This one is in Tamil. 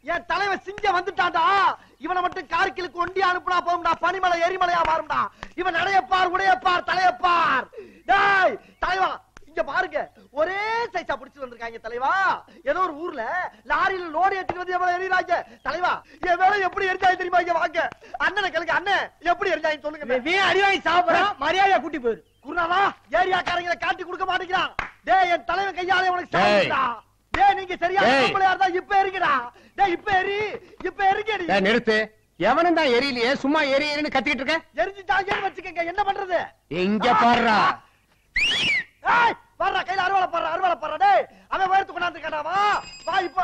என் தலைவன் சிங்கம் வந்துட்டான்டா இவனை மட்டும் கார்கிலுக்கு ஒண்டி அனுப்புனா போகும்டா பனிமலை எரிமலையா மாறும்டா இவன் நடையப்பார் உடையப்பார் தலையப்பார் டேய் தலைவா இங்க பாருங்க ஒரே சைஸா புடிச்சு வந்திருக்காங்க தலைவா ஏதோ ஒரு ஊர்ல லாரியில லோடு ஏத்திட்டு வந்து எவ்வளவு எரியுறாங்க தலைவா என் வேலை எப்படி எரிஞ்சாங்க தெரியுமா இங்க வாங்க அண்ணனை கேளுங்க அண்ணன் எப்படி எரிஞ்சாங்க சொல்லுங்க வீ அடி வாங்கி சாப்பிடுறான் மரியாதையா கூட்டி போயிரு குருநாதா ஏரியாக்காரங்களை காட்டி கொடுக்க மாட்டேங்கிறான் டேய் என் தலைவன் கையாலே உனக்கு டேய். சாப்பிடுடா டேய் நீங்க சரியா டேய். பொம்பளையா இருந்தா இப்ப எரிங்கடா டேய் இப்ப எரி இப்ப எரிங்கடி டேய், நிறுத்து எவனும் தான் எரியலையே சும்மா எரியன்னு கத்திக்கிட்டு இருக்க எரிஞ்சுட்டாங்கன்னு வச்சுக்கங்க என்ன பண்றது இங்க பாருடா ஏய் வர்றா கையில அருவாளை பாடுற அருவாளை பாடுற டேய் அவன் வேர்த்து கொண்டாந்து வா வா இப்ப